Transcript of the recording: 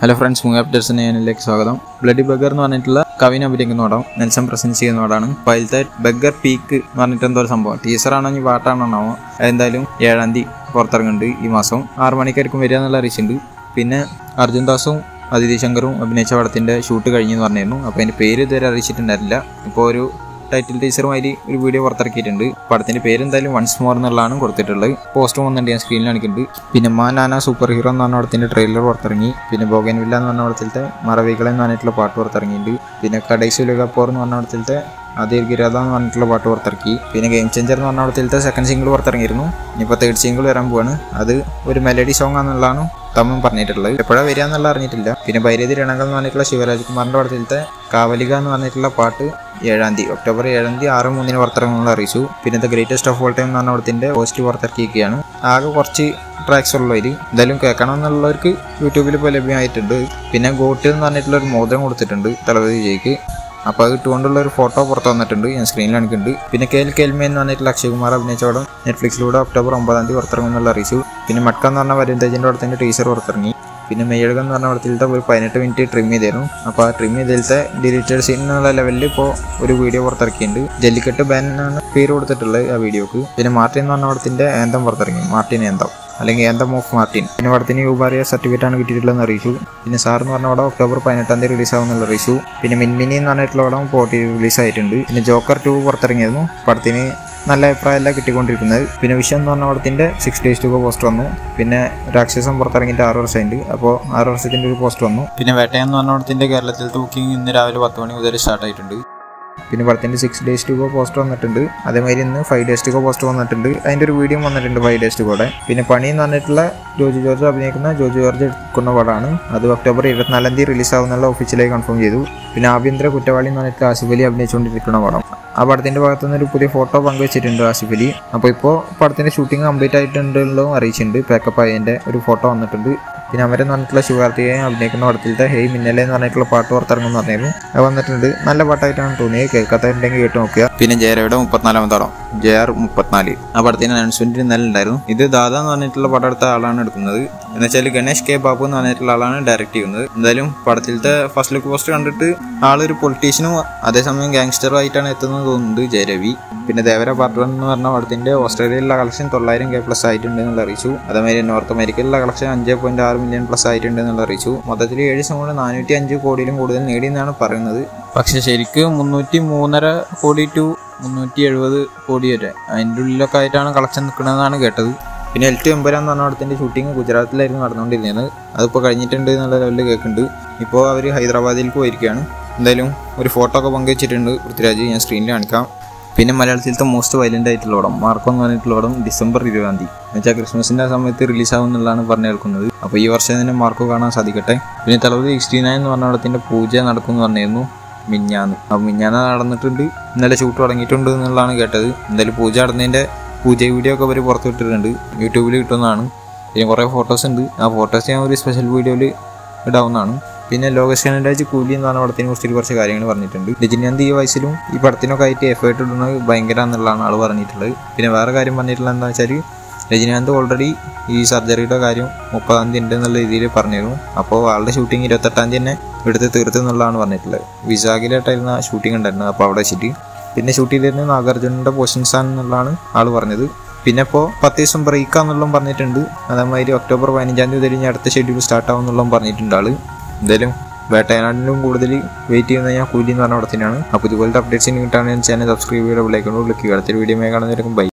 hello friends movie അപ്ഡേറ്റ്സിന് ചാനലിലേക്ക് സ്വാഗതം bloody bugger എന്ന് പറഞ്ഞിട്ടുള്ള കവിൻ അഭിനയിക്കുന്ന പടം നെൽസൺ പ്രസന്റ് ചെയ്യുന്ന പടമാണ് അപ്പോൾ അതിലത്തെ ബഗർ പീക്ക് എന്ന് പറഞ്ഞിട്ട് എന്തോ ഒരു സംഭവം ടീച്ചറാണോ ഇനി പാട്ടാണോ എന്തായാലും ഏഴാം തീയതി പുറത്തിറങ്ങുന്നുണ്ട് ഈ മാസം ആറ് മണിക്കായിരിക്കും വരിക എന്നുള്ള അറിയിച്ചിട്ടുണ്ട് പിന്നെ അർജുൻ ദാസും അതിഥി ശങ്കറും അഭിനയിച്ച പടത്തിന്റെ ഷൂട്ട് കഴിഞ്ഞെന്ന് പറഞ്ഞിരുന്നു അപ്പോൾ അതിന്റെ പേര് ഇതുവരെ അറിയിച്ചിട്ടുണ്ടായിരുന്നില്ല ഇപ്പോൾ ഒരു ടൈറ്റിൽ ടീച്ചറുമായി ഒരു വീഡിയോ പുറത്തിറക്കിയിട്ടുണ്ട് പടത്തിന്റെ പേര് എന്തായാലും വൺസ് മോർ എന്നുള്ളതാണ് കൊടുത്തിട്ടുള്ളത് പോസ്റ്റർ വന്നിട്ടുണ്ട് ഞാൻ സ്ക്രീനിൽ കാണിക്കുന്നുണ്ട് പിന്നെ മാ നാന സൂപ്പർ ഹീറോ എന്ന് പറഞ്ഞ പടത്തിന്റെ ട്രെയിലർ പുറത്തിറങ്ങി പിന്നെ ബോഗൻ വില്ല എന്ന് പറഞ്ഞ പടത്തിലത്തെ മറവികളെ എന്ന് പറഞ്ഞിട്ടുള്ള പാട്ട് പുറത്തിറങ്ങിയിട്ടുണ്ട് പിന്നെ കടൈസുലകപ്പോർ എന്ന് പറഞ്ഞ പടത്തിലത്തെ അതീർ ഗിരാത എന്ന് പറഞ്ഞിട്ടുള്ള പാട്ട് പുറത്തിറക്കി പിന്നെ ഗെയിം ചേഞ്ചർ എന്ന് പറഞ്ഞ പടത്തിലത്തെ സെക്കൻഡ് സിംഗിൾ പുറത്തിറങ്ങിയിരുന്നു ഇനിയിപ്പോൾ തേർഡ് സിംഗിൾ വരാൻ പോവാണ് അത് ഒരു മെലഡി സോങ് ആണെന്നുള്ളതാണ് തമ്മൻ പറഞ്ഞിട്ടുള്ളത് എപ്പോഴാണ് വരിക എന്നുള്ള അറിഞ്ഞിട്ടില്ല പിന്നെ ഭൈരതി രണങ്ങൾ എന്ന് പറഞ്ഞിട്ടുള്ള ശിവരാജ് കുമാറിന്റെ പടത്തിലത്തെ കാവലിക എന്ന് പറഞ്ഞിട്ടുള്ള പാട്ട് ഏഴാം തീയതി ഒക്ടോബർ ഏഴാം തീയതി ആറ് മൂന്നിന് പുറത്തിറങ്ങുമെന്ന് അറിയിച്ചു പിന്നെ the greatest of all time എന്ന് പറഞ്ഞ പടത്തിന്റെ പോസ്റ്റ് പുറത്തിറക്കിയിരിക്കുകയാണ് ആകെ കുറച്ച് ട്രാക്സ് ഉള്ളവർ എന്തായാലും കേൾക്കണം എന്നുള്ളവർക്ക് യൂട്യൂബിൽ ഇപ്പോൾ ലഭ്യമായിട്ടുണ്ട് പിന്നെ ഗോട്ട് എന്ന് പറഞ്ഞിട്ടുള്ള ഒരു മോതിരം കൊടുത്തിട്ടുണ്ട് തലപതി വിജയ്ക്ക് അപ്പോൾ അത് ഇട്ടുകൊണ്ടുള്ള ഒരു ഫോട്ടോ പുറത്ത് വന്നിട്ടുണ്ട് ഞാൻ സ്ക്രീനിൽ കാണിക്കുന്നുണ്ട് പിന്നെ കെ എൽ കെൽമേ എന്ന് പറഞ്ഞിട്ടുള്ള അക്ഷയ് കുമാർ അഭിനയിച്ച പടം നെറ്റ്ഫ്ലിക്സിലൂടെ ഒക്ടോബർ ഒമ്പതാം തീയതി പുറത്തിറങ്ങുമെന്നുള്ള അറിയിച്ചു പിന്നെ മട്ക എന്ന് പറഞ്ഞ വരുന്തേജിൻ്റെ പടത്തിൻ്റെ ടീസർ പുറത്തിറങ്ങി പിന്നെ മെയ്യഴകം എന്ന് പറഞ്ഞ പടത്തിലത്തെ ഒരു പതിനെട്ട് മിനിറ്റ് ട്രിം ചെയ്തായിരുന്നു അപ്പോൾ ആ ട്രിം ചെയ്തതിലത്തെ ഡിലീറ്റഡ് സീൻ എന്നുള്ള ലെവലിൽ ഇപ്പോൾ ഒരു വീഡിയോ പുറത്തിറക്കിയിട്ടുണ്ട് ജല്ലിക്കെട്ട് ബാൻ എന്നാണ് പേര് കൊടുത്തിട്ടുള്ളത് ആ വീഡിയോക്ക് പിന്നെ മാർട്ടിൻ എന്ന് പറഞ്ഞ പടത്തിൻ്റെ ഏന്തം പുറത്തിറങ്ങി മാർട്ടിൻ ഏന്തം അല്ലെങ്കിൽ ഏന്തം ഓഫ് മാർട്ടിൻ പിന്നെ പടത്തിന് യൂബാറിയ സർട്ടിഫിക്കറ്റ് ആണ് കിട്ടിയിട്ടുള്ളതെന്ന് അറിയിച്ചു പിന്നെ സാർ എന്ന് പറഞ്ഞ പടം ഒക്ടോബർ പതിനെട്ടാം തീയതി റിലീസ് ആവുമെന്നുള്ള അറിയിച്ചു പിന്നെ മിൻമിനി എന്ന് പറഞ്ഞിട്ടുള്ള പടം പോട്ടി റിലീസ് ആയിട്ടുണ്ട് പിന്നെ ജോക്കർ ടു പുറത്തിറങ്ങിയിരുന്നു പടത്തിന് നല്ല അഭിപ്രായമല്ല കിട്ടിക്കൊണ്ടിരിക്കുന്നത് പിന്നെ വിഷം എന്ന് പറഞ്ഞ പടത്തിന്റെ സിക്സ് ഡേയ്സ് ടു പോസ്റ്റ് വന്നു പിന്നെ രാക്ഷസം പുറത്തിറങ്ങിയിട്ട് ആറ് വർഷമായിട്ട് അപ്പോൾ ആറ് വർഷത്തിന്റെ ഒരു പോസ്റ്റ് വന്നു പിന്നെ വേട്ടയെന്ന് പറഞ്ഞ പടത്തിന്റെ കേരളത്തിലത്തെ ബുക്കിംഗ് ഇന്ന് രാവിലെ പത്ത് മണി മുതൽ സ്റ്റാർട്ട് ആയിട്ടുണ്ട് പിന്നെ പടത്തിന്റെ six days to go post വന്നിട്ടുണ്ട് അതേമാതിരി ഇന്ന് five days to go post വന്നിട്ടുണ്ട് അതിന്റെ ഒരു വീഡിയോ വന്നിട്ടുണ്ട് ഫൈവ് ഡേയ്സ് ടു ഗോടെ പിന്നെ പണി എന്ന് പറഞ്ഞിട്ടുള്ള ജോജി ജോർജ് അഭിനയിക്കുന്ന ജോജി ജോർജ് എടുക്കുന്ന പടമാണ് അത് ഒക്ടോബർ ഇരുപത്തിനാലാം തീയതി റിലീസ് ആവുന്നുള്ള ഒഫീഷ്യലായി കൺഫേം ചെയ്തു പിന്നെ ആഭ്യന്തര കുറ്റവാളി എന്ന് പറഞ്ഞിട്ട് ആസിഫ് അലി അഭിനയിച്ചുകൊണ്ടിരിക്കുന്ന പടം ആ പടത്തിന്റെ ഭാഗത്തുനിന്ന് ഒരു പുതിയ ഫോട്ടോ പങ്കുവച്ചിട്ടുണ്ട് ആസിഫ് അലി അപ്പോൾ ഇപ്പോൾ പടത്തിന്റെ ഷൂട്ടിംഗ് കംപ്ലീറ്റ് ആയിട്ടുണ്ടല്ലോ അറിയിച്ചിട്ടുണ്ട് പാക്കപ്പ് ആയതിന്റെ ഒരു ഫോട്ടോ വന്നിട്ടുണ്ട് പിന്നെ അമരെന്ന് പറഞ്ഞിട്ടുള്ള ശിവകാർത്തികയെ അഭിനയിക്കുന്ന പടത്തിലത്തെ ഹെയ് മിന്നലെ എന്ന് പറഞ്ഞിട്ടുള്ള പാട്ട് പുറത്തിറങ്ങുമെന്ന് പറഞ്ഞിരുന്നു അത് വന്നിട്ടുണ്ട് നല്ല പാട്ടായിട്ടാണ് തോന്നിയത് കേൾക്കാത്തവരുണ്ടെങ്കിൽ കേട്ട് നോക്കുക പിന്നെ ജയരയുടെ മുപ്പത്തിനാലാമത്തെ പടം ജെ ആർ മുപ്പത്തിനാല് ആ പടത്തിന്റെ അനൗൺസ്മെന്റ് ഇന്നലെ ഉണ്ടായിരുന്നു ഇത് ദാദ എന്ന് പറഞ്ഞിട്ടുള്ള പടം എടുത്ത ആളാണ് എടുക്കുന്നത് എന്ന് വെച്ചാൽ ഗണേഷ് കെ ബാബു എന്ന് പറഞ്ഞിട്ടുള്ള ആളാണ് ഡയറക്റ്റ് ചെയ്യുന്നത് എന്തായാലും പടത്തിലത്തെ ഫസ്റ്റ് ലുക്ക് പോസ്റ്റ് കണ്ടിട്ട് ആളൊരു പൊളിറ്റീഷ്യനും അതേസമയം ഗാങ്സ്റ്ററും ആയിട്ടാണ് എത്തുന്നത് തോന്നുന്നത് ജയരവി പിന്നെ ദേവര പാർട്ട് വൺ എന്ന് പറഞ്ഞ പടത്തിന്റെ ഓസ്ട്രേലിയയിലുള്ള കളക്ഷൻ തൊള്ളായിരം കെ പ്ലസ് ആയിട്ടുണ്ട് എന്നുള്ള അറിയിച്ചു അതേമാതിരി നോർത്ത് അമേരിക്കയിലുള്ള കളക്ഷൻ അഞ്ച് പോയിന്റ് ആറ് മില്യൺ പ്ലസ് ആയിട്ടുണ്ട് എന്നുള്ള അറിയിച്ചു മൊത്തത്തിൽ ഏഴ് ദിവസം കൊണ്ട് നാനൂറ്റി അഞ്ച് കോടിയിലും കൂടുതൽ നേടിയെന്നാണ് പറയുന്നത് പക്ഷെ ശരിക്കും മുന്നൂറ്റി മൂന്നര കോടി ടു മുന്നൂറ്റി എഴുപത് കോടി വരെ അതിൻ്റെ ഉള്ളിലൊക്കെ ആയിട്ടാണ് കളക്ഷൻ നിൽക്കുന്നതെന്നാണ് കേട്ടത് പിന്നെ എൽ ടു എമ്പുരാൻ എന്ന് പറഞ്ഞ പടത്തിന്റെ ഷൂട്ടിംഗ് ഗുജറാത്തിലായിരുന്നു നടന്നുകൊണ്ടിരുന്നത് അതിപ്പോൾ കഴിഞ്ഞിട്ടുണ്ട് എന്നുള്ള ലെവലിൽ കേൾക്കുന്നുണ്ട് ഇപ്പോൾ അവർ ഹൈദരാബാദിലേക്ക് പോയിരിക്കുകയാണ് എന്തായാലും ഒരു ഫോട്ടോ ഒക്കെ പങ്കുവച്ചിട്ടുണ്ട് പൃഥ്വിരാജ് ഞാൻ സ്ക്രീനിൽ കാണിക്കാം പിന്നെ മലയാളത്തിലത്തെ മോസ്റ്റ് വയലന്റ് ആയിട്ടുള്ള പടം മാർക്കോ എന്ന് പറഞ്ഞിട്ടുള്ള പടം ഡിസംബർ ഇരുപതാം തീയതി എന്നുവെച്ചാൽ ക്രിസ്മസിന്റെ സമയത്ത് റിലീസ് ആവുമെന്നുള്ളതാണ് പറഞ്ഞു കേൾക്കുന്നത് അപ്പോൾ ഈ വർഷം തന്നെ മാർക്കോ കാണാൻ സാധിക്കട്ടെ പിന്നെ തലവതി സിക്സ്റ്റി നയൻ എന്ന് പറഞ്ഞ പടത്തിന്റെ പൂജ നടക്കുമെന്ന് പറഞ്ഞിരുന്നു മിഞ്ഞാന്ന് അപ്പോൾ മിഞ്ഞാന്ന് നടന്നിട്ടുണ്ട് ഇന്നലെ ഷൂട്ട് തുടങ്ങിയിട്ടുണ്ട് എന്നുള്ളതാണ് കേട്ടത് എന്തായാലും പൂജ നടന്നതിന്റെ പൂജ വീഡിയോ ഒക്കെ അവർ പുറത്തു വിട്ടിട്ടുണ്ട് യൂട്യൂബിൽ കിട്ടുന്നതാണ് പിന്നെ കുറേ ഫോട്ടോസ് ഉണ്ട് ആ ഫോട്ടോസ് ഞാൻ ഒരു സ്പെഷ്യൽ വീഡിയോയിൽ ഇടാവുന്നതാണ് പിന്നെ ലോകേഷ് കനരാജ് കൂലി എന്ന് പറഞ്ഞ പടത്തിനെ കുറിച്ച് കുറച്ച് കാര്യങ്ങൾ പറഞ്ഞിട്ടുണ്ട് രജനീകാന്ത് ഈ വയസ്സിലും ഈ പടത്തിനൊക്കെ ആയിട്ട് എഫേർട്ട് ഇടുന്നത് ഭയങ്കര എന്നുള്ളതാണ് ആൾ പറഞ്ഞിട്ടുള്ളത് പിന്നെ വേറെ കാര്യം പറഞ്ഞിട്ടുള്ളത് എന്താ വെച്ചാൽ രജനീകാന്ത് ഓൾറെഡി ഈ സർജറിയുടെ കാര്യം മുപ്പതാം തീയതി ഉണ്ട് എന്നുള്ള രീതിയിൽ പറഞ്ഞിരുന്നു അപ്പോൾ ആളുടെ ഷൂട്ടിംഗ് ഇരുപത്തെട്ടാം തീയതി തന്നെ എടുത്ത് തീർത്തു എന്നുള്ളതാണ് പറഞ്ഞിട്ടുള്ളത് വിശാഖിലായിട്ടായിരുന്ന ഷൂട്ടിംഗ് ഉണ്ടായിരുന്നത് അപ്പോൾ അവിടെ വെച്ചിട്ട് പിന്നെ ഷൂട്ട് ചെയ്തിരുന്നത് നാഗാർജുനന്റെ പോർഷൻസ് ആണെന്നുള്ളതാണ് ആൾ പറഞ്ഞത് പിന്നെ ഇപ്പോൾ പത്ത് ദിവസം ബ്രേക്ക് ആണെന്നുള്ളതും പറഞ്ഞിട്ടുണ്ട് അതേമാതിരി ഒക്ടോബർ പതിനഞ്ചാം തീയതി മുതൽ ഇനി അടുത്ത ഷെഡ്യൂൾ സ്റ്റാർട്ട് ആവുന്നുള്ളതും പറഞ്ഞിട്ടുണ്ട് ആള് എന്തായാലും വേട്ടയാനാടിനും കൂടുതൽ വെയിറ്റ് ചെയ്യുന്ന ഞാൻ കൂലി എന്ന് പറഞ്ഞ പടത്തിനാണ് അപ്പോൾ ഇതുപോലത്തെ അപ്ഡേറ്റ്സിന് കിട്ടാൻ ചാനൽ സബ്സ്ക്രൈബ് ചെയ്ത് വിളിക്കുന്നു ക്ലിക്ക് അടുത്തൊരു വീഡിയോ കാണുന്നവരേക്കും ബൈ